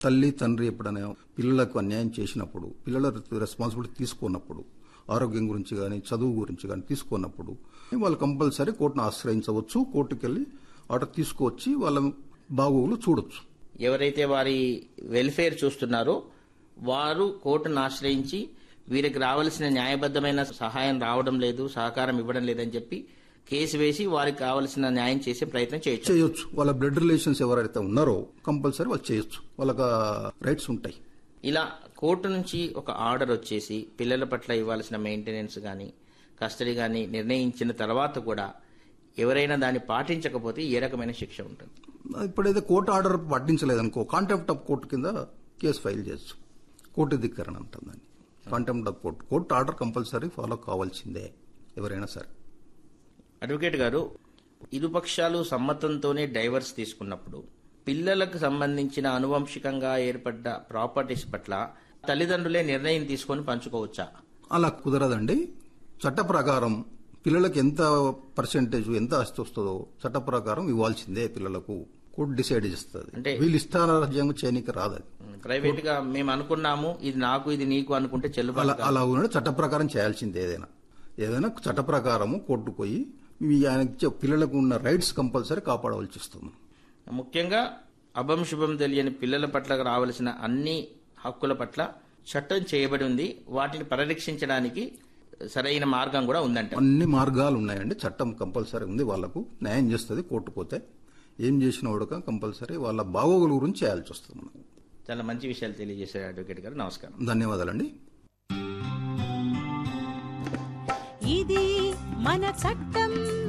తల్లి తండ్రి ఎప్పుడైనా పిల్లలకు అన్యాయం చేసినప్పుడు పిల్లల రెస్పాన్సిబిలిటీ తీసుకున్నప్పుడు ఆరోగ్యం గురించి కానీ చదువు గురించి కానీ తీసుకున్నప్పుడు వాళ్ళు కంపల్సరీ కోర్టును ఆశ్రయించవచ్చు కోర్టుకు వెళ్ళి ఆర్డర్ తీసుకువచ్చి వాళ్ళ బాగోగులు చూడొచ్చు ఎవరైతే వారి వెల్ఫేర్ చూస్తున్నారో వారు కోర్టును ఆశ్రయించి వీరికి రావాల్సిన న్యాయబద్ధమైన సహాయం రావడం లేదు సహకారం ఇవ్వడం లేదని చెప్పి కేసు వేసి వారికి కావలసిన న్యాయం చేసే ప్రయత్నం చేయొచ్చు చేయొచ్చు వాళ్ళ బ్లడ్ రిలేషన్స్ ఎవరైతే ఉన్నారో కంపల్సరీ వాళ్ళు చేయొచ్చు వాళ్ళకి రైట్స్ ఉంటాయి ఇలా కోర్టు నుంచి ఒక ఆర్డర్ వచ్చేసి పిల్లల పట్ల ఇవ్వాల్సిన మెయింటెనెన్స్ కానీ కస్టడీ కానీ నిర్ణయించిన తర్వాత కూడా ఎవరైనా దాన్ని పాటించకపోతే ఏ రకమైన శిక్ష ఉంటుంది ఇప్పుడైతే కోర్టు ఆర్డర్ పాటించలేదనుకో కాంటెంప్ట్ ఆఫ్ కోర్టు కింద కేసు ఫైల్ చేయొచ్చు కోర్టు ధిక్కరణ అంటాం దాన్ని contempt of court court order compulsory follow కావాల్సిందే ఎవరైనా సరే అడ్వకేట్ గారు ఇరుపక్షాలు సమ్మతంతోనే డైవర్స్ తీసుకున్నప్పుడు పిల్లలకు సంబంధించిన అనువంశికంగా ఏర్పడ్డ ప్రాపర్టీస్ పట్ల తల్లిదండ్రులే నిర్ణయం తీసుకొని పంచుకోవచ్చా అలా కుదరదండి చట్ట ప్రకారం పిల్లలకి ఎంత పర్సెంటేజ్ ఎంత ఆస్తి వస్తుందో చట్ట ప్రకారం ఇవ్వాల్సిందే పిల్లలకు కోర్టు డిసైడ్ చేస్తుంది అంటే- వీళ్ళు ఇష్టారాజ్యంగా చేయనీకి రాదు అది ప్రైవేట్ గా మేము అనుకున్నాము ఇది నాకు ఇది నీకు అనుకుంటే అలా చెల్లుబాటు కాదు. అలా ఉన్న చట్ట ప్రకారం చేయాల్సిందే ఏదైనా ఏదైనా చట్ట ప్రకారము కోర్టు పోయి మీ ఆయనకి చె- పిల్లలకు ఉన్న రైట్స్ కంపల్సరీ కాపాడవలసి వస్తుంది ముఖ్యంగా అభం శుభం తెలియని పిల్లల పట్ల రావలసిన అన్ని హక్కుల పట్ల చట్టం చేయబడి ఉంది వాటిని పరిరక్షించడానికి సరైన మార్గం కూడా ఉందంట అన్ని మార్గాలు ఉన్నాయండి చట్టం కంపల్సరీ ఉంది వాళ్ళకు న్యాయం చేస్తుంది కోర్టు పోతే ఏం చేసిన వాడుక కంపల్సరీ వాళ్ళ బాగోగుల గురించి చేయాల్సి వస్తుంది మనకు చాలా మంచి విషయాలు తెలియజేశారు అడ్వకేట్ గారు నమస్కారం ధన్యవాదాలండి ఇది మన చట్టం